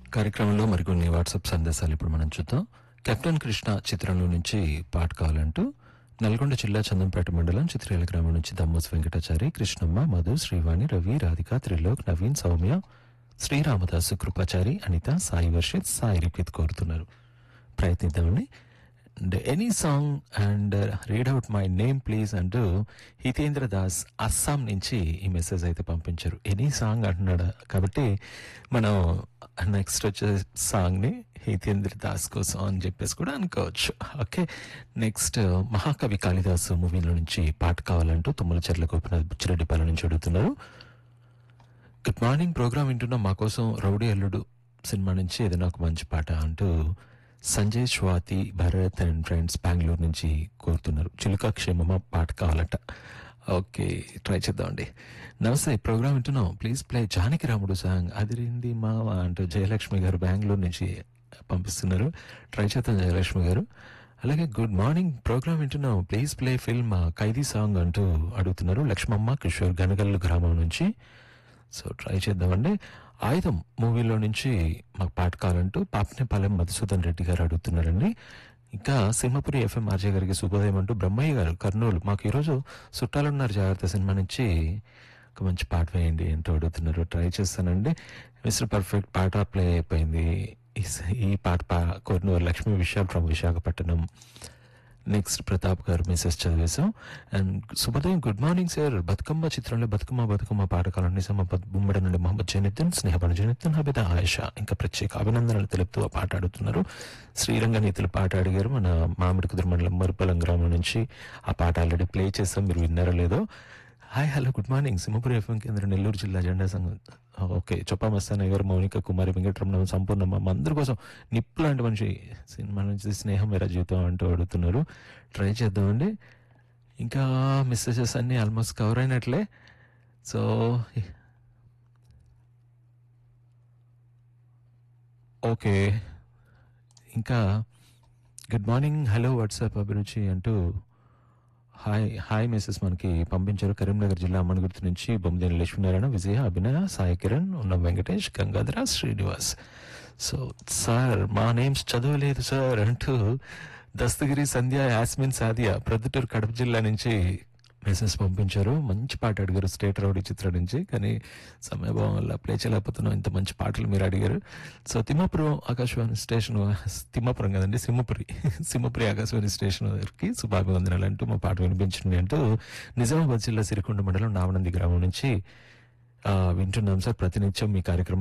కార్యక్రమంలో మరికొన్ని వాట్సాప్ సందేశాలు ఇప్పుడు మనం చూద్దాం కెప్టెన్ కృష్ణ చిత్రంలో నుంచి పాట కావాలంటూ నల్గొండ జిల్లా చందంపేట మండలం చిత్రేల గ్రామం నుంచి దమ్మోస్ వెంకటాచారి కృష్ణమ్మ మధు శ్రీవాణి రవి రాధిక త్రిలోక్ నవీన్ సౌమ్య శ్రీరామదాసు కృపాచారి అనిత సాయి వర్షిత్ సాయి రిపిత్ కోరుతున్నారు ప్రయత్నిద్దామండి and any song and read out my name please అంటూ హితేంద్ర దాస్ అస్సాం నుంచి ఈ మెసేజ్ అయితే పంపించారు ఎనీ సాంగ్ అంటున్నాడు కాబట్టి మనం నెక్స్ట్ వచ్చే సాంగ్ని హితేంద్ర దాస్ కోసం అని చెప్పేసి కూడా అనుకోవచ్చు ఓకే నెక్స్ట్ మహాకవి కాళిదాసు మూవీలో నుంచి పాట కావాలంటూ తుమ్మల చెర్ల గోపినాథ్ బుచ్చిరెడ్డిపాలెం నుంచి అడుగుతున్నారు గుడ్ మార్నింగ్ ప్రోగ్రామ్ వింటున్న మా కోసం రౌడీ అల్లుడు సినిమా నుంచి ఏదైనా ఒక మంచి పాట అంటూ సంజయ్ స్వాతి భరత్ అండ్ ఫ్రెండ్స్ బెంగళూరు నుంచి కోరుతున్నారు చిలుక క్షేమమా పాట కావాలట ఓకే ట్రై చేద్దామండి నమస్తే ప్రోగ్రామ్ వింటున్నాం ప్లీజ్ ప్లే జానకి రాముడు సాంగ్ అదిరింది మావ అంటూ జయలక్ష్మి గారు బెంగళూరు నుంచి పంపిస్తున్నారు ట్రై చేద్దాం జయలక్ష్మి గారు అలాగే గుడ్ మార్నింగ్ ప్రోగ్రామ్ వింటున్నాం please play film Khaidi song అంటూ అడుగుతున్నారు లక్ష్మమ్మ కిషోర్ గనగల్లు గ్రామం నుంచి సో ట్రై చేద్దామండి ఆయుధం మూవీలో నుంచి మాకు పాట కావాలంటూ పాపనేపాలెం మధుసూదన్ రెడ్డి గారు అడుగుతున్నారండి ఇంకా సింహపురి ఎఫ్ఎం ఆర్జే గారికి శుభోదయం అంటూ బ్రహ్మయ్య గారు కర్నూలు మాకు ఈరోజు చుట్టాలున్నారు జాగ్రత్త సినిమా నుంచి ఒక మంచి పాట వేయండి అంటూ అడుగుతున్నారు ట్రై చేస్తానండి మిస్టర్ పర్ఫెక్ట్ పాట ప్లే అయిపోయింది ఈ స- ఈ పాట పా కోరిన Lakshmi Vishal from Visakhapatnam next Pratap garu message చదివేశాం అండ్ శుభోదయం గుడ్ మార్నింగ్ సార్ బతుకమ్మ చిత్రంలో బతుకమ్మ బతుకమ్మ పాటకాలం నిజామాబాద్ బొమ్మడి నుండి మొహమ్మద్ జనిద్దన్ స్నేహపడ జనిద్దన్ హబిద ఆయిషా ఇంకా ప్రత్యేక అభినందనలు తెలుపుతూ ఆ పాట అడుగుతున్నారు శ్రీరంగ నీతులు పాట అడిగారు మన మామిడి కుదురు మండలం మరుపలం గ్రామం నుంచి ఆ పాట ఆల్రెడీ ప్లే చేస్తాం మీరు విన్నారో లేదో hi hello good morning Simhapuri FM కేంద్రం నెల్లూరు జిల్లా జెండా సంఘం ఓకే చొప్పా మస్తానయ్య గారు మౌనిక కుమారి వెంకటరమణ సంపూర్ణమ్మ మా అందరి కోసం నిప్పు లాంటి మనిషి సినిమా నుంచి స్నేహం మేరా జీవితం అంటూ అడుగుతున్నారు ట్రై చేద్దామండి ఇంకా మెసేజెస్ అన్నీ ఆల్మోస్ట్ కవర్ అయినట్లే సో ఓకే ఇంకా గుడ్ మార్నింగ్ హలో వాట్సాప్ అభిరుచి అంటూ హాయ్ హాయ్ మెసేజ్ మనకి పంపించారు కరీంనగర్ జిల్లా అమ్మనగుర్తి నుంచి బొమ్మదేని లక్ష్మీనారాయణ విజయ అభినయ సాయి కిరణ్ ఉన్న వెంకటేష్ గంగాధర శ్రీనివాస్ సో సార్ మా నేమ్స్ చదవలేదు సార్ అంటూ దస్తగిరి సంధ్య యాస్మిన్ సాదియా ప్రొద్దుటూరు కడప జిల్లా నుంచి మెసేజ్ పంపించారు మంచి పాట అడిగారు స్టేట్ రౌడీ చిత్రం నుంచి కానీ సమయభావం వల్ల ప్లే చేయలేకపోతున్నాం ఇంత మంచి పాటలు మీరు అడిగారు సో తిమ్మాపురం ఆకాశవాణి స్టేషన్ తిమ్మాపురం కదండి సింహపురి సింహపురి ఆకాశవాణి స్టేషన్ దగ్గరికి శుభాభివందనాలు అంటూ మా పాట వినిపించండి అంటూ నిజామాబాద్ జిల్లా సిరికొండ మండలం నావనంది గ్రామం నుంచి ఆ, వింటున్నాం సార్ ప్రతినిత్యం మీ కార్యక్రమం